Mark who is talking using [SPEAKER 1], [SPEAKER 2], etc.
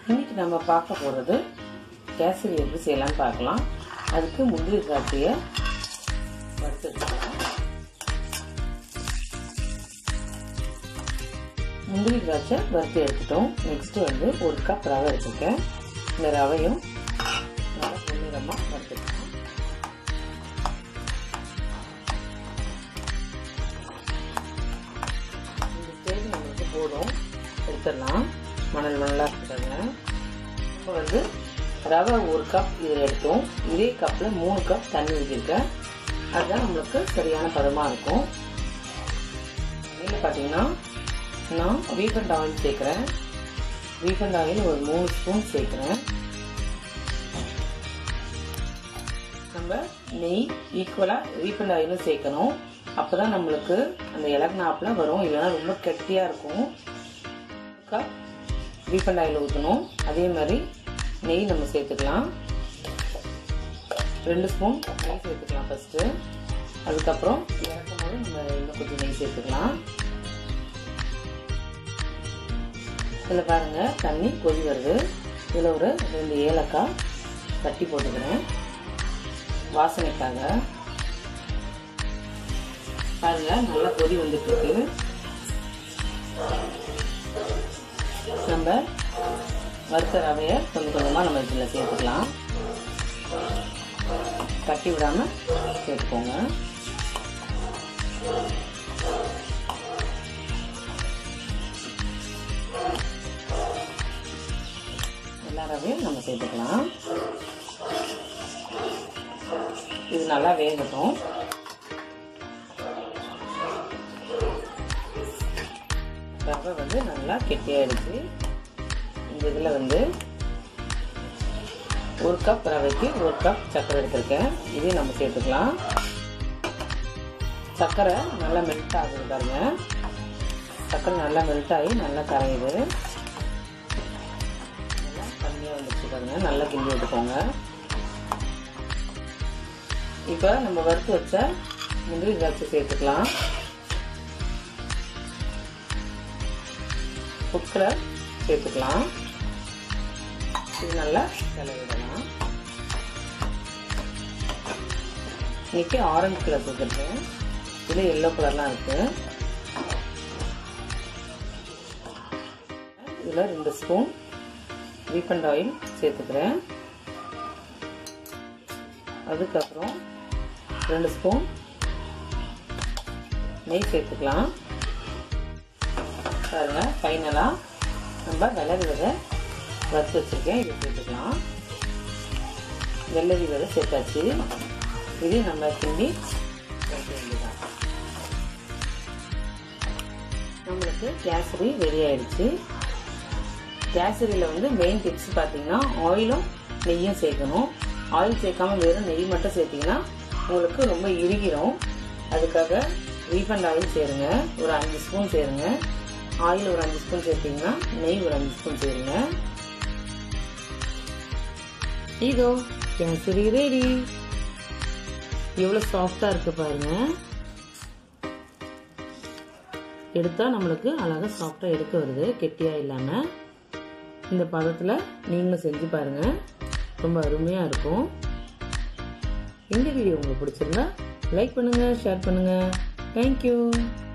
[SPEAKER 1] இன்னைக்கு நம்ம பார்க்க போகிறது கேசரி எப்படி செய்யலாம்னு பார்க்கலாம் அதுக்கு முந்திரி திராட்சையை வறுத்துக்கலாம் முந்திரி திராட்சை வறுத்து எடுத்துட்டோம் நெக்ஸ்ட் வந்து ஒரு கப் ரவை எடுத்துருக்கேன் இந்த ரவையும் நல்லா பொன்னிறமாக வறுத்துக்கலாம் இந்த ஸ்டேஜ் நம்மளுக்கு போதும் எடுத்துடலாம் மணல் மணலாக இருக்குதுங்க இப்போ வந்து ரவை ஒரு கப் இதில் எடுத்தோம் இதே கப்பில் மூணு கப் தண்ணி ஊற்றிருக்கேன் அதுதான் நம்மளுக்கு சரியான பதமாக இருக்கும் இதில் பார்த்தீங்கன்னா நான் ரீஃபண்ட் ஆயில் சேர்க்குறேன் ரீஃபண்ட் ஆயில் ஒரு மூணு ஸ்பூன் சேர்க்குறேன் நம்ம நெய் ஈக்குவலாக ரீஃபண்ட் ஆயிலும் சேர்க்கணும் அப்போ தான் நம்மளுக்கு அந்த இலகுனாப்பில் வரும் இல்லைன்னா ரொம்ப கெட்டியாக இருக்கும் கப் ரீஃபண்ட் ஆயில் ஊற்றணும் அதே மாதிரி நெய் நம்ம சேர்த்துக்கலாம் ரெண்டு ஸ்பூன் நெய் சேர்த்துக்கலாம் ஃபஸ்ட்டு அதுக்கப்புறம் இறக்கும் போது நம்ம இன்னும் கொஞ்சம் நெய் சேர்த்துக்கலாம் இதில் பாருங்கள் தண்ணி கொதி வருது இதில் ஒரு ரெண்டு ஏலக்காய் தட்டி போட்டுக்கிறேன் வாசனைக்காக பாருங்க நல்லா கொதி வந்துட்டு இருக்கு நம்ம வறுத்த ரவையை கொஞ்சம் கொஞ்சமாக நம்ம இதில் சேர்த்துக்கலாம் கட்டி விடாமல் சேர்த்துக்கோங்க எல்லா ரவையும் நம்ம சேர்த்துக்கலாம் இது நல்லா வேகட்டும் ரவை வந்து நல்லா கெட்டியாயிடுச்சு இந்த இதில் வந்து ஒரு கப் ரவைக்கு ஒரு கப் சர்க்கரை எடுத்திருக்கேன் இதையும் நம்ம சேர்த்துக்கலாம் சர்க்கரை நல்லா மெல்ட் ஆகுது பாருங்க சர்க்கரை நல்லா மெல்ட் ஆகி நல்லா கரையுது நல்லா கம்மியாக வந்துச்சு பாருங்க நல்லா கிண்டி விட்டுக்கோங்க இப்போ நம்ம வறுத்து வச்ச முந்திரி திராட்சை சேர்த்துக்கலாம் ஃபுட் கலர் சேர்த்துக்கலாம் இது நல்லா கிளறிடலாம் இன்னைக்கு ஆரஞ்சு கலர் கொடுத்துருக்கேன் இது எல்லோ கலர்லாம் இருக்கு இதில் ரெண்டு ஸ்பூன் ரீஃபண்ட் ஆயில் சேர்த்துக்கிறேன் அதுக்கப்புறம் ரெண்டு ஸ்பூன் நெய் சேர்த்துக்கலாம் பாருங்க ஃபைனலாக நம்ம வெள்ளரி விதை வறுத்து வச்சுருக்கேன் இதை சேர்த்துக்கலாம் வெள்ளரி விதை சேர்த்தாச்சு இது நம்ம கிண்டி வேண்டியதான் நம்மளுக்கு கேசரி ரெடி ஆயிடுச்சு கேசரியில் வந்து மெயின் டிப்ஸ் பார்த்தீங்கன்னா ஆயிலும் நெய்யும் சேர்க்கணும் ஆயில் சேர்க்காம வெறும் நெய் மட்டும் சேர்த்திங்கன்னா உங்களுக்கு ரொம்ப இறுகிரும் அதுக்காக ரீஃபண்ட் ஆயில் சேருங்க ஒரு அஞ்சு ஸ்பூன் சேருங்க ஆயில் ஒரு அஞ்சு ஸ்பூன் சேர்த்திங்கன்னா நெய் ஒரு அஞ்சு ஸ்பூன் சேருங்க இதோ கேசரி ரெடி எவ்வளோ சாஃப்டாக இருக்கு பாருங்க எடுத்தால் நம்மளுக்கு அழகாக சாஃப்டாக எடுக்க வருது கெட்டியாக இல்லாமல் இந்த பதத்தில் நீங்களும் செஞ்சு பாருங்கள் ரொம்ப அருமையாக இருக்கும் இந்த வீடியோ உங்களுக்கு பிடிச்சிருந்தா லைக் பண்ணுங்கள் ஷேர் பண்ணுங்கள் தேங்க்யூ